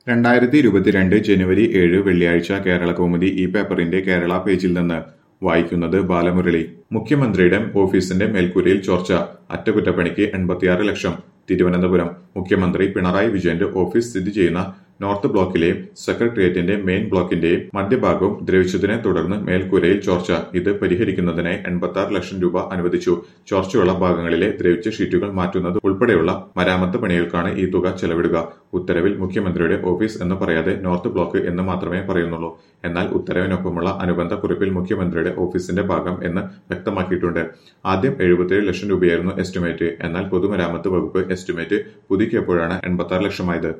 രണ്ടായിരത്തി ഇരുപത്തിരണ്ട് ജനുവരി ഏഴ് വെള്ളിയാഴ്ച കേരളകൗമുദി ഈ പേപ്പറിന്റെ കേരള പേജിൽ നിന്ന് വായിക്കുന്നത് ബാലമുരളി മുഖ്യമന്ത്രിയുടെ ഓഫീസിന്റെ മേൽക്കൂരയിൽ ചോർച്ച അറ്റകുറ്റപ്പണിക്ക് എൺപത്തിയാറ് ലക്ഷം തിരുവനന്തപുരം മുഖ്യമന്ത്രി പിണറായി വിജയന്റെ ഓഫീസ് സ്ഥിതി ചെയ്യുന്ന നോർത്ത് ബ്ലോക്കിലെയും സെക്രട്ടേറിയറ്റിന്റെ മെയിൻ ബ്ലോക്കിന്റെയും മധ്യഭാഗവും ദ്രവിച്ചതിനെ തുടർന്ന് മേൽക്കൂരയിൽ ചോർച്ച ഇത് പരിഹരിക്കുന്നതിനായി എൺപത്തി ലക്ഷം രൂപ അനുവദിച്ചു ചോർച്ചയുള്ള ഭാഗങ്ങളിലെ ദ്രവിച്ച ഷീറ്റുകൾ മാറ്റുന്നത് ഉൾപ്പെടെയുള്ള മരാമത്ത് പണികൾക്കാണ് ഈ തുക ചെലവിടുക ഉത്തരവിൽ മുഖ്യമന്ത്രിയുടെ ഓഫീസ് എന്ന് പറയാതെ നോർത്ത് ബ്ലോക്ക് എന്ന് മാത്രമേ പറയുന്നുള്ളൂ എന്നാൽ ഉത്തരവിനൊപ്പമുള്ള അനുബന്ധ കുറിപ്പിൽ മുഖ്യമന്ത്രിയുടെ ഓഫീസിന്റെ ഭാഗം എന്ന് വ്യക്തമാക്കിയിട്ടുണ്ട് ആദ്യം എഴുപത്തിയേഴ് ലക്ഷം രൂപയായിരുന്നു എസ്റ്റിമേറ്റ് എന്നാൽ പൊതുമരാമത്ത് വകുപ്പ് എസ്റ്റിമേറ്റ് പുതുക്കിയപ്പോഴാണ് എൺപത്തി ലക്ഷമായത്